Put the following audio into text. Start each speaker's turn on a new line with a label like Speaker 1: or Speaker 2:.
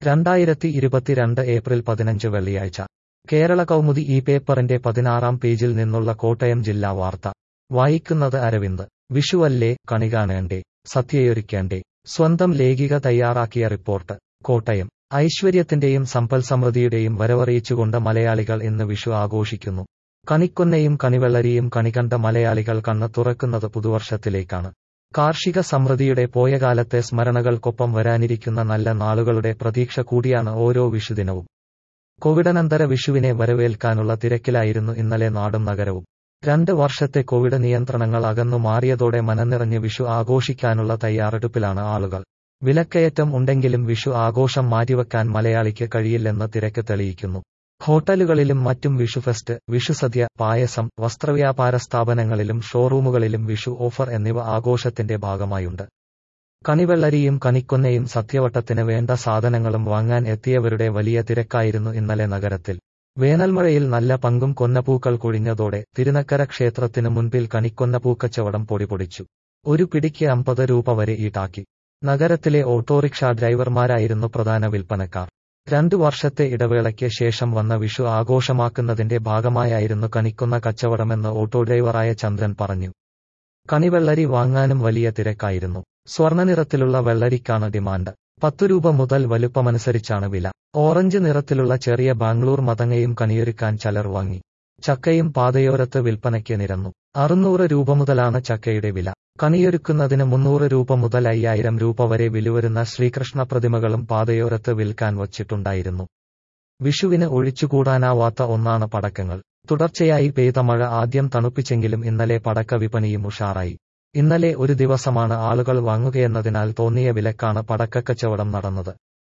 Speaker 1: രണ്ടായിരത്തി ഇരുപത്തിരണ്ട് ഏപ്രിൽ പതിനഞ്ച് വെള്ളിയാഴ്ച കേരള കൗമുദി ഈ പേപ്പറിന്റെ പതിനാറാം പേജിൽ നിന്നുള്ള കോട്ടയം ജില്ലാ വാർത്ത വായിക്കുന്നത് അരവിന്ദ് വിഷുവല്ലേ കണി കാണേണ്ടേ സത്യയൊരുക്കേണ്ടേ സ്വന്തം ലേഖിക തയ്യാറാക്കിയ റിപ്പോർട്ട് കോട്ടയം ഐശ്വര്യത്തിന്റെയും സമ്പൽ സമൃദ്ധിയുടെയും വരവറിയിച്ചുകൊണ്ട് മലയാളികൾ ഇന്ന് വിഷു ആഘോഷിക്കുന്നു കണിക്കൊന്നയും കണിവെള്ളരിയും കണികണ്ട മലയാളികൾ കണ്ണ് തുറക്കുന്നത് പുതുവർഷത്തിലേക്കാണ് കാർഷിക സമൃദ്ധിയുടെ പോയ കാലത്തെ സ്മരണകൾക്കൊപ്പം വരാനിരിക്കുന്ന നല്ല നാളുകളുടെ പ്രതീക്ഷ കൂടിയാണ് ഓരോ വിഷുദിനവും കോവിഡനന്തര വിഷുവിനെ വരവേൽക്കാനുള്ള തിരക്കിലായിരുന്നു ഇന്നലെ നാടും നഗരവും രണ്ട് വർഷത്തെ കോവിഡ് നിയന്ത്രണങ്ങൾ അകന്നു മാറിയതോടെ മനനിറഞ്ഞ് വിഷു ആഘോഷിക്കാനുള്ള തയ്യാറെടുപ്പിലാണ് ആളുകൾ വിലക്കയറ്റം ഉണ്ടെങ്കിലും വിഷു ആഘോഷം മാറ്റിവെക്കാൻ മലയാളിക്ക് കഴിയില്ലെന്ന് തിരക്ക് തെളിയിക്കുന്നു ഹോട്ടലുകളിലും മറ്റും വിഷു ഫെസ്റ്റ് വിഷുസദ്യ പായസം വസ്ത്രവ്യാപാര സ്ഥാപനങ്ങളിലും ഷോറൂമുകളിലും വിഷു ഓഫർ എന്നിവ ആഘോഷത്തിന്റെ ഭാഗമായുണ്ട് കണിവെള്ളരിയും കണിക്കൊന്നയും സത്യവട്ടത്തിന് വേണ്ട സാധനങ്ങളും വാങ്ങാൻ എത്തിയവരുടെ വലിയ തിരക്കായിരുന്നു ഇന്നലെ നഗരത്തിൽ വേനൽമഴയിൽ നല്ല പങ്കും കൊന്നപ്പൂക്കൾ കൊഴിഞ്ഞതോടെ തിരുനക്കര ക്ഷേത്രത്തിനു മുൻപിൽ കണിക്കൊന്ന പൂക്കച്ചവടം പൊടിപൊടിച്ചു ഒരു പിടിക്ക് അമ്പത് രൂപ വരെ ഈടാക്കി നഗരത്തിലെ ഓട്ടോറിക്ഷ ഡ്രൈവർമാരായിരുന്നു പ്രധാന വിൽപ്പനക്കാർ രണ്ടു വർഷത്തെ ഇടവേളയ്ക്ക് ശേഷം വന്ന വിഷു ആഘോഷമാക്കുന്നതിന്റെ ഭാഗമായായിരുന്നു കണിക്കുന്ന കച്ചവടമെന്ന് ഓട്ടോ ഡ്രൈവറായ ചന്ദ്രൻ പറഞ്ഞു കണിവെള്ളരി വാങ്ങാനും വലിയ തിരക്കായിരുന്നു സ്വർണ്ണനിറത്തിലുള്ള വെള്ളരിക്കാണ് ഡിമാൻഡ് പത്തു രൂപ മുതൽ വലുപ്പമനുസരിച്ചാണ് വില ഓറഞ്ച് നിറത്തിലുള്ള ചെറിയ ബാംഗ്ലൂർ മതങ്ങയും കണിയൊരുക്കാൻ ചിലർ വാങ്ങി ചക്കയും പാതയോരത്ത് വിൽപ്പനയ്ക്ക് നിരന്നു അറുന്നൂറ് രൂപ മുതലാണ് ചക്കയുടെ വില കണിയൊരുക്കുന്നതിന് മുന്നൂറ് രൂപ മുതൽ അയ്യായിരം രൂപ വരെ വിലുവരുന്ന ശ്രീകൃഷ്ണ പ്രതിമകളും പാതയോരത്ത് വിൽക്കാൻ വച്ചിട്ടുണ്ടായിരുന്നു വിഷുവിന് ഒഴിച്ചുകൂടാനാവാത്ത ഒന്നാണ് പടക്കങ്ങൾ തുടർച്ചയായി പെയ്ത മഴ ആദ്യം തണുപ്പിച്ചെങ്കിലും ഇന്നലെ പടക്ക വിപണിയും ഉഷാറായി ഇന്നലെ ഒരു ദിവസമാണ് ആളുകൾ വാങ്ങുകയെന്നതിനാൽ തോന്നിയ വിലക്കാണ് പടക്കക്കച്ചവടം നടന്നത്